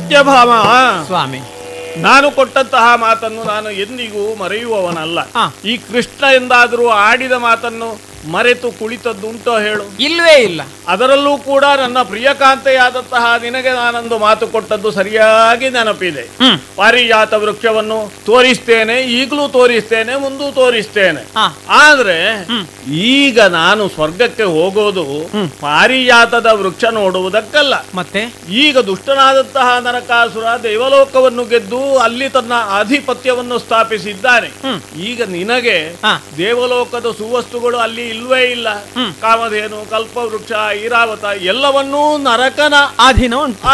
ಸತ್ಯಭಾಮ ಸ್ವಾಮಿ ನಾನು ಕೊಟ್ಟಂತಹ ಮಾತನ್ನು ನಾನು ಎಂದಿಗೂ ಮರೆಯುವವನಲ್ಲ ಹಾ. ಈ ಕೃಷ್ಣ ಎಂದಾದರೂ ಆಡಿದ ಮಾತನ್ನು ಮರೆತು ಕುಳಿತದ್ದುಂಟೋ ಹೇಳು ಇಲ್ವೇ ಇಲ್ಲ ಅದರಲ್ಲೂ ಕೂಡ ನನ್ನ ಪ್ರಿಯಕಾಂತೆಯಾದಂತಹ ನಿನಗೆ ನಾನೊಂದು ಮಾತು ಕೊಟ್ಟದ್ದು ಸರಿಯಾಗಿ ನೆನಪಿದೆ ಹ್ಮ್ ಪಾರಿಜಾತ ವೃಕ್ಷವನ್ನು ತೋರಿಸ್ತೇನೆ ಈಗಲೂ ತೋರಿಸ್ತೇನೆ ಮುಂದೂ ತೋರಿಸ್ತೇನೆ ಹಾ ಆದ್ರೆ ಹ್ಮ್. ಈಗ ನಾನು ಸ್ವರ್ಗಕ್ಕೆ ಹೋಗೋದು ಹ್ಮ್. ಪಾರಿಜಾತದ ವೃಕ್ಷ ನೋಡುವುದಕ್ಕಲ್ಲ ಮತ್ತೆ ಈಗ ದುಷ್ಟನಾದಂತಹ ನರಕಾಸುರ ದೇವಲೋಕವನ್ನು ಗೆದ್ದು ಅಲ್ಲಿ ತನ್ನ ಆಧಿಪತ್ಯವನ್ನು ಸ್ಥಾಪಿಸಿದ್ದಾನೆ ಹ್ಮ್. ಈಗ ನಿನಗೆ ಹಾ ದೇವಲೋಕದ ಸುವಸ್ತುಗಳು ಅಲ್ಲಿ ಇಲ್ವೇ ಇಲ್ಲ ಹ್ಮ್. ಕಾಮಧೇನು ಕಲ್ಪವೃಕ್ಷ ಐರಾವತ ಎಲ್ಲವನ್ನೂ ನರಕನ ಆಧೀನ ಉಂಟು